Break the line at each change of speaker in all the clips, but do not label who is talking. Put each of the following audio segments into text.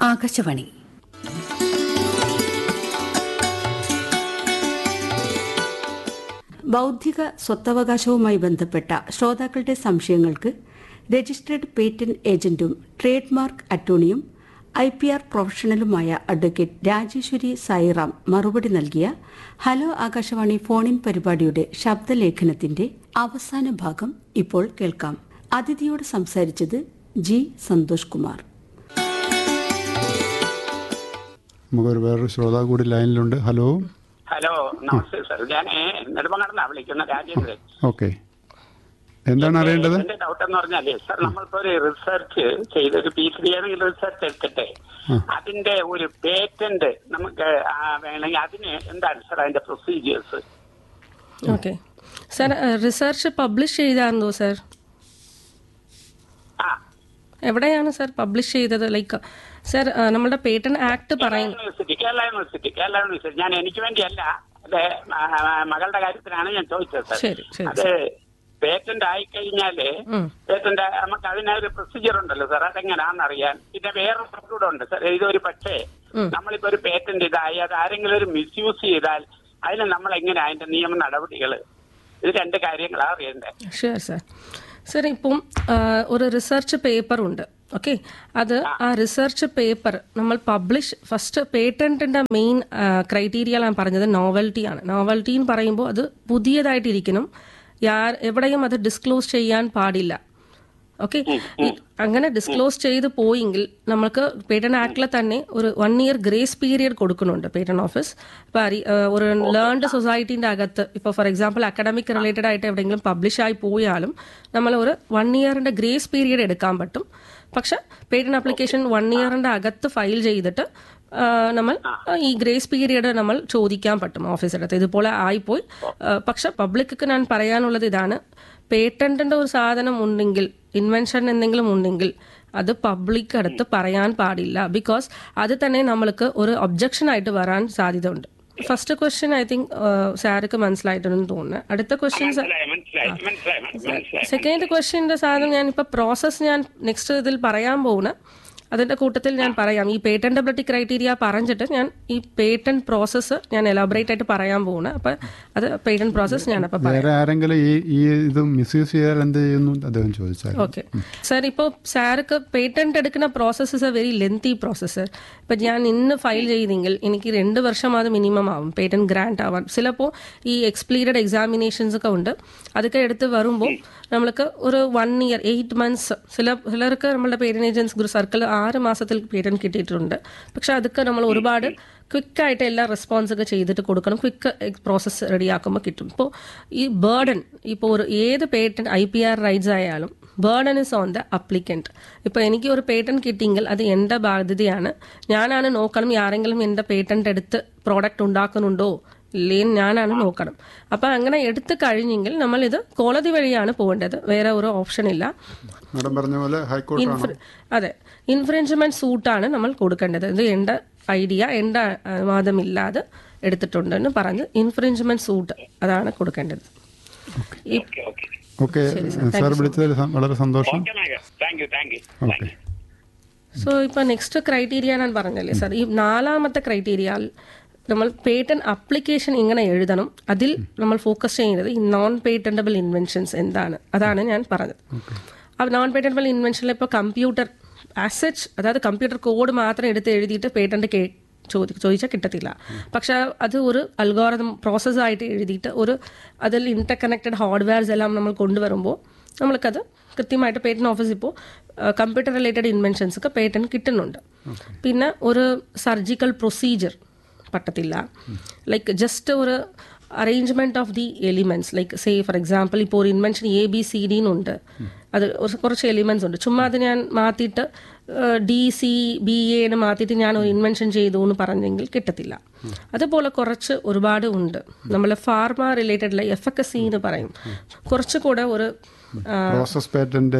ആകാശവാണി ബൗദ്ധിക സ്വത്തവകാശവുമായി ബന്ധപ്പെട്ട ശ്രോതാക്കളുടെ സംശയങ്ങൾക്ക് രജിസ്ട്രേഡ് പേറ്റന്റ് ഏജന്റും ട്രേഡ് മാർക്ക് അറ്റോർണിയും ഐ പി ആർ പ്രൊഫഷണലുമായ അഡ്വക്കേറ്റ് രാജേശ്വരി സായിറാം മറുപടി നൽകിയ ഹലോ ആകാശവാണി ഫോണിൻ പരിപാടിയുടെ ശബ്ദലേഖനത്തിന്റെ അവസാന ഭാഗം ഇപ്പോൾ കേൾക്കാം അതിഥിയോട് സംസാരിച്ചത് ജി സന്തോഷ് കുമാർ
നമുക്കൊരു വേറൊരു ശ്രോതാവ് കൂടി ലൈനിലുണ്ട് ഹലോ
ഹലോ നമസ്തേ സർ ഞാൻ നെടുമങ്ങടന്നാ വിളിക്കുന്ന രാജേന്ദ്രൻ
ഓക്കെ എന്താണ് അറിയേണ്ടത്
എന്റെ ഡൗട്ട് എന്ന് പറഞ്ഞാല് സർ നമ്മളിപ്പോ ഒരു റിസർച്ച് ചെയ്ത് ഒരു പി സി ആണെങ്കിൽ റിസർച്ച് എടുത്തിട്ട് അതിന്റെ ഒരു പേറ്റന്റ് നമുക്ക് ആ, വേണമെങ്കിൽ അതിന് എന്താണ് സർ അതിന്റെ procedures
okay sir research publish ചെയ്തായിരുന്നോ സർ
ആ
എവിടെയാണ് സർ പബ്ലിഷ് ചെയ്തത് ലൈക്ക് സർ നമ്മുടെ പേറ്റന്റ് ആക്ട്
കേരള
പറയുന്നു
university Kerala university Kerala university ഞാൻ എനിക്ക് വേണ്ടിയല്ല അതെ മകളുടെ കാര്യത്തിലാണ് ഞാൻ ചോദിച്ചത് സർ
ശരി, ശരി,
അത് പേറ്റന്റ് ആയി കഴിഞ്ഞാല്
ഉം.
പേറ്റന്റ് നമുക്ക് അതിനൊരു പ്രൊസീജിയർ ഉണ്ടല്ലോ സാർ അതെങ്ങനെയാണെന്ന് അറിയാൻ പിന്നെ വേറെ കൂടെ ഉണ്ട് സാർ ഇതൊരു പക്ഷേ നമ്മളിപ്പോ ഒരു പേറ്റന്റ് ഇതായി അത് ആരെങ്കിലും ഒരു മിസ്യൂസ് ചെയ്താൽ അതിന് നമ്മൾ എങ്ങനെ അതിന്റെ നിയമ നടപടികൾ ഇത് രണ്ട് കാര്യങ്ങളാണ് അറിയണ്ടേ
ഷുവർ സർ സർ ഇപ്പം ആ, ഒരു റിസർച്ച് പേപ്പർ ഉണ്ട് ഓക്കെ അത് ആ റിസർച്ച് പേപ്പർ നമ്മൾ പബ്ലിഷ് ഫസ്റ്റ് പേറ്റന്റിന്റെ മെയിൻ ക്രൈറ്റീരിയ ഞാൻ പറഞ്ഞത് നോവൽറ്റി ആണ് നോവൽറ്റി എന്ന് പറയുമ്പോൾ അത് പുതിയതായിട്ടിരിക്കണം യാർ എവിടെയും അത് ഡിസ്ക്ലോസ് ചെയ്യാൻ പാടില്ല ഓക്കെ അങ്ങനെ ഡിസ്ക്ലോസ് ചെയ്ത് പോയെങ്കിൽ നമുക്ക് പേറ്റന്റ് ആക്ടിൽ തന്നെ ഒരു വൺ ഇയർ ഗ്രേസ് പീരിയഡ് കൊടുക്കുന്നുണ്ട് പേറ്റന്റ് ഓഫീസ് ഇപ്പൊ അറി- ആ, ഒരു ലേൺഡ് സൊസൈറ്റിന്റെ അകത്ത് ഇപ്പൊ ഫോർ എക്സാമ്പിൾ അക്കാഡമിക് റിലേറ്റഡ് ആയിട്ട് എവിടെയെങ്കിലും പബ്ലിഷ് ആയി പോയാലും നമ്മൾ ഒരു വൺ ഇയറിന്റെ ഗ്രേസ് പീരിയഡ് എടുക്കാൻ പറ്റും പക്ഷെ പേറ്റന്റ് ആപ്ലിക്കേഷൻ വൺ ഇയറിന്റെ അകത്ത് ഫയൽ ചെയ്തിട്ട് ആ, നമ്മൾ ആ, ഈ ഗ്രേസ് പീരിയഡ് നമ്മൾ ചോദിക്കാൻ പറ്റും ഓഫീസിന്റെ അടുത്ത് ഇതുപോലെ ആയിപ്പോയി ആ, പക്ഷെ പബ്ലിക്ക് ഞാൻ പറയാനുള്ളത് ഇതാണ് പേറ്റന്റിന്റെ ഒരു സാധനം ഉണ്ടെങ്കിൽ ഇൻവെൻഷൻ എന്തെങ്കിലും ഉണ്ടെങ്കിൽ അത് പബ്ലിക് അടുത്ത് പറയാൻ പാടില്ല ബിക്കോസ് അത് തന്നെ നമ്മൾക്ക് ഒരു ഒബ്ജക്ഷൻ ആയിട്ട് വരാൻ സാധ്യത ഉണ്ട് ഫസ്റ്റ് ക്വസ്റ്റ്യൻ ഐ തിങ്ക് സാർക്ക് മനസ്സിലായിട്ടുണ്ടെന്ന് തോന്നുന്നു അടുത്ത ക്വസ്റ്റ്യൻ
മനസ്സിലായി മനസ്സിലായി മനസ്സിലായി മനസ്സിലായി
സെക്കൻഡ് ക്വസ്റ്റ്യൻ്റെ സാധനം ഞാൻ ഇപ്പൊ പ്രോസസ് ഞാൻ നെക്സ്റ്റ് ഇതിൽ പറയാൻ പോകുന്ന അതിന്റെ കൂട്ടത്തിൽ ഞാൻ പറയാം ഈ പേറ്റന്റബിലിറ്റി ക്രൈറ്റീരിയ പറഞ്ഞിട്ട് ഞാൻ ഈ പേറ്റന്റ് പ്രോസസ്സ് ഞാൻ എലാബറേറ്റ് ആയിട്ട് പറയാൻ പോകുന്നു അപ്പൊ അത് പേറ്റന്റ് പ്രോസസ്സ് ഞാൻ അപ്പൊ പറയാം
വേറെ ആരെങ്കിലും ഈ ഈ ഇത് മിസ്യൂസ് ചെയ്താൽ എന്ത് ചെയ്യുന്നു അദ്ദേഹം ചോദിച്ചാൽ
ഓക്കെ സാർ ഇപ്പോൾ സാർക്ക് പേറ്റന്റ് എടുക്കുന്ന process is a very lengthy process ഇപ്പം ഞാൻ ഇന്ന് ഫയൽ ചെയ്തെങ്കിൽ എനിക്ക് രണ്ട് വർഷം അത് മിനിമം ആവും പേറ്റന്റ് ഗ്രാന്റ് ആവാൻ ചിലപ്പോൾ ഈ എക്സ്പ്ലീറ്റഡ് എക്സാമിനേഷൻസ് ഒക്കെ ഉണ്ട് അതൊക്കെ എടുത്ത് വരുമ്പോൾ നമ്മൾക്ക് ഒരു വൺ ഇയർ എയ്റ്റ് മന്ത്സ് ചില ചിലർക്ക് നമ്മളുടെ പേറ്റന്റ് ഏജൻസ് സർക്കിൾ ആറ് മാസത്തിൽ പേറ്റന്റ് കിട്ടിയിട്ടുണ്ട് പക്ഷെ അതൊക്കെ നമ്മൾ ഒരുപാട് ക്വിക്കായിട്ട് എല്ലാ റെസ്പോൺസ് ഒക്കെ ചെയ്തിട്ട് കൊടുക്കണം ക്വിക്ക് പ്രോസസ്സ് റെഡിയാക്കുമ്പോൾ കിട്ടും ഇപ്പോൾ ഈ ബേർഡൻ ഇപ്പോൾ ഒരു ഏത് patent I P R rights ആയാലും burden is on the applicant ഇപ്പോൾ എനിക്ക് ഒരു പേറ്റന്റ് കിട്ടിയെങ്കിൽ അത് എൻ്റെ ബാധ്യതയാണ് ഞാനാണ് നോക്കണം ഈ ആരെങ്കിലും എൻ്റെ പേറ്റന്റ് എടുത്ത് പ്രോഡക്റ്റ് ഉണ്ടാക്കുന്നുണ്ടോ ഇല്ലേ ഞാനാണ് നോക്കണം അപ്പം അങ്ങനെ എടുത്തു കഴിഞ്ഞെങ്കിൽ നമ്മൾ ഇത് കോടതി വഴിയാണ് പോകേണ്ടത് വേറെ ഒരു ഓപ്ഷൻ ഇല്ല
മാഡം പറഞ്ഞ പോലെ ഹൈക്കോർട്ടാണ്
ഇൻഫ്ര- അതെ ഇൻഫ്രിഞ്ച്മെന്റ് സൂട്ടാണ് നമ്മൾ കൊടുക്കേണ്ടത് ഇത് എൻ്റെ ഐഡിയ എൻ്റെ അനുവാദമില്ലാതെ എടുത്തിട്ടുണ്ടെന്ന് പറഞ്ഞ് ഇൻഫ്രിഞ്ച്മെന്റ് സൂട്ട് അതാണ് കൊടുക്കേണ്ടത് ഈ
ഓക്കെ ഓക്കെ
ഓക്കെ സാർ വിളിച്ചതിൽ സ- വളരെ സന്തോഷം
okay thank you thank you
okay
so ഇപ്പൊ നെക്സ്റ്റ് ക്രൈറ്റീരിയ ഞാൻ പറഞ്ഞല്ലേ സാർ ഈ നാലാമത്തെ ക്രൈറ്റീരിയ നമ്മൾ പേറ്റന്റ് അപ്ലിക്കേഷൻ ഇങ്ങനെ എഴുതണം അതിൽ നമ്മൾ ഫോക്കസ് ചെയ്യുന്നത് ഈ നോൺ പേറ്റന്റബിൾ ഇൻവെൻഷൻസ് എന്താണ് അതാണ് ഞാൻ പറഞ്ഞത് ആ നോൺ പേറ്റന്റബിൾ ഇൻവെൻഷനിൽ ഇപ്പോൾ computer as such computer code മാത്രം എടുത്ത് എഴുതിയിട്ട് പേറ്റന്റ് കേ ചോദി ചോദിച്ചാൽ കിട്ടത്തില്ല പക്ഷെ അത് ഒരു അൽഗോറിതം പ്രോസസ്സായിട്ട് എഴുതിയിട്ട് ഒരു അതിൽ ഇന്റർ കണക്റ്റഡ് ഹാർഡ്വെയർസ് എല്ലാം നമ്മൾ കൊണ്ടുവരുമ്പോൾ നമ്മൾക്കത് കൃത്യമായിട്ട് പേറ്റന്റ് ഓഫീസ് ഇപ്പോൾ കമ്പ്യൂട്ടർ റിലേറ്റഡ് ഇൻവെൻഷൻസ് ഒക്കെ പേറ്റന്റ് കിട്ടുന്നുണ്ട് പിന്നെ ഒരു സർജിക്കൽ പ്രൊസീജിയർ പറ്റത്തില്ല ലൈക്ക് ജസ്റ്റ് ഒരു arrangement of the elements like say for example ഇപ്പോൾ ഒരു invention A B C D എന്നുണ്ട് അത് ഒരു- കുറച്ച് എലിമെന്റ്സ് ഉണ്ട് ചുമ്മാ അത് ഞാൻ മാറ്റിയിട്ട് ഡി സി ബി എന്ന് മാറ്റിയിട്ട് ഞാൻ ഒരു ഇൻവെൻഷൻ ചെയ്തു എന്ന് പറഞ്ഞെങ്കിൽ കിട്ടത്തില്ല അതുപോലെ കുറച്ച് ഒരുപാട് ഉണ്ട് നമ്മൾ pharma related F S C എന്ന് പറയും കുറച്ചുകൂടെ ഒരു ആ,
process patent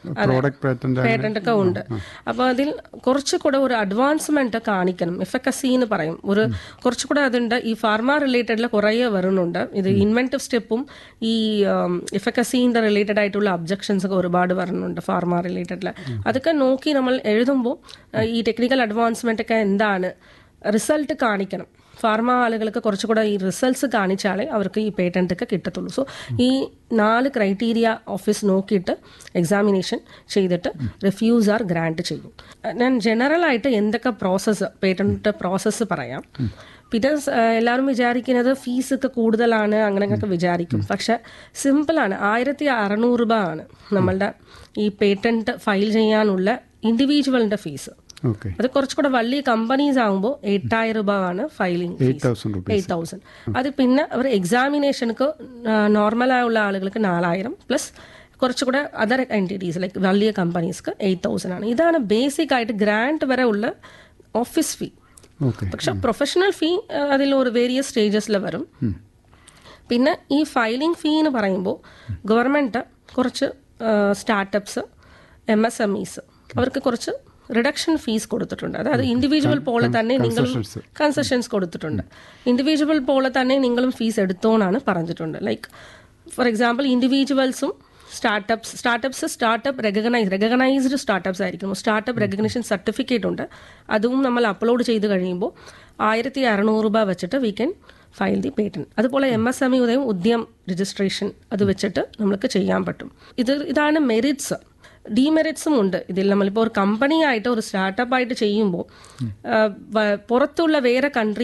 product patent
patent ഒക്കെ ഉണ്ട് അപ്പോൾ അതിൽ കുറച്ചുകൂടെ ഒരു അഡ്വാൻസ്മെന്റ് കാണിക്കണം എഫക്കസി എന്ന് പറയും ഒരു കുറച്ചുകൂടെ അതുണ്ട് ഈ ഫാർമ റിലേറ്റഡിൽ കുറേ വരുന്നുണ്ട് ഇത് ഇൻവെന്റീവ് സ്റ്റെപ്പും ഈ എഫക്കസിന്റെ റിലേറ്റഡ് ആയിട്ടുള്ള അബ്ജക്ഷൻസ് ഒക്കെ ഒരുപാട് വരുന്നുണ്ട് ഫാർമ റിലേറ്റഡിൽ അതൊക്കെ നോക്കി നമ്മൾ എഴുതുമ്പോൾ ഈ ടെക്നിക്കൽ അഡ്വാൻസ്മെന്റ് ഒക്കെ എന്താണ് റിസൾട്ട് കാണിക്കണം ഫാർമ ആളുകൾക്ക് കുറച്ചുകൂടെ ഈ റിസൾട്ട്സ് കാണിച്ചാലേ അവർക്ക് ഈ പേറ്റന്റ് ഒക്കെ കിട്ടത്തുള്ളൂ സോ ഈ നാല് ക്രൈറ്റീരിയ ഓഫീസ് നോക്കിയിട്ട് എക്സാമിനേഷൻ ചെയ്തിട്ട് റിഫ്യൂസ് ആർ ഗ്രാൻഡ് ചെയ്യും ഞാൻ ജനറൽ ആയിട്ട് എന്തൊക്കെ പ്രോസസ്സ് പേറ്റന്റ് പ്രോസസ്സ് പറയാം പിന്നെ സ്- എല്ലാവരും വിചാരിക്കുന്നത് ഫീസ് ഒക്കെ കൂടുതലാണ് അങ്ങനെയൊക്കെ വിചാരിക്കും പക്ഷെ സിമ്പിളാണ് ആയിരത്തി അറുന്നൂറ് രൂപ ആണ് നമ്മളുടെ ഈ പേറ്റന്റ് ഫയൽ ചെയ്യാനുള്ള ഇൻഡിവിജ്വലിന്റെ ഫീസ്
ഓക്കെ
അത് കുറച്ചുകൂടെ വലിയ കമ്പനീസ് ആകുമ്പോൾ എട്ടായിരം രൂപ ആണ് filing
eight thousand rupees
eight thousand അത് പിന്നെ അവർ എക്സാമിനേഷനക്ക് നോർമലായുള്ള ആളുകൾക്ക് നാലായിരം പ്ലസ് കുറച്ചുകൂടെ അതർ എൻറ്റിറ്റീസ് ലൈക്ക് വലിയ കമ്പനീസ്ക്ക് എയ്റ്റ് തൗസൻഡ് ആണ് ഇതാണ് ബേസിക് ആയിട്ട് ഗ്രാൻഡ് വരെ ഉള്ള ഓഫീസ് ഫീ
ഓക്കെ
പക്ഷെ പ്രൊഫഷണൽ ഫീ അതിൽ ഒരു വേരിയസ് സ്റ്റേജസിൽ വരും പിന്നെ ഈ ഫയലിംഗ് ഫീ എന്ന് പറയുമ്പോൾ ഗവൺമെൻറ് കുറച്ച് startups M S M Es അവർക്ക് കുറച്ച് റിഡക്ഷൻ ഫീസ് കൊടുത്തിട്ടുണ്ട് അതായത് ഇൻഡിവിജ്വൽ പോലെ തന്നെ നിങ്ങളും
concessions.
കൺസെഷൻസ് കൊടുത്തിട്ടുണ്ട് ഇൻഡിവിജ്വൽ പോലെ തന്നെ നിങ്ങളും ഫീസ് എടുത്തോന്നാണ് പറഞ്ഞിട്ടുണ്ട് ലൈക്ക് ഫോർ എക്സാമ്പിൾ ഇൻഡിവിജ്വൽസും startups startups startup recognise recognised startups ആയിരിക്കും സ്റ്റാർട്ടപ്പ് റെക്കഗ്നേഷൻ സർട്ടിഫിക്കറ്റ് ഉണ്ട് അതും നമ്മൾ അപ്ലോഡ് ചെയ്ത് കഴിയുമ്പോൾ ആയിരത്തി അറുന്നൂറ് രൂപ വെച്ചിട്ട് we can file the patent അതുപോലെ M S M E Udyam registration അത് വെച്ചിട്ട് നമുക്ക് ചെയ്യാൻ പറ്റും ഇത് ഇതാണ് മെറിറ്റ്സ് ഡിമെറിറ്റ്സും ഉണ്ട് ഇതിൽ നമ്മളിപ്പോൾ ഒരു കമ്പനി ആയിട്ട് ഒരു സ്റ്റാർട്ടപ്പ് ആയിട്ട് ചെയ്യുമ്പോൾ പുറത്തുള്ള വേറെ കൺട്രി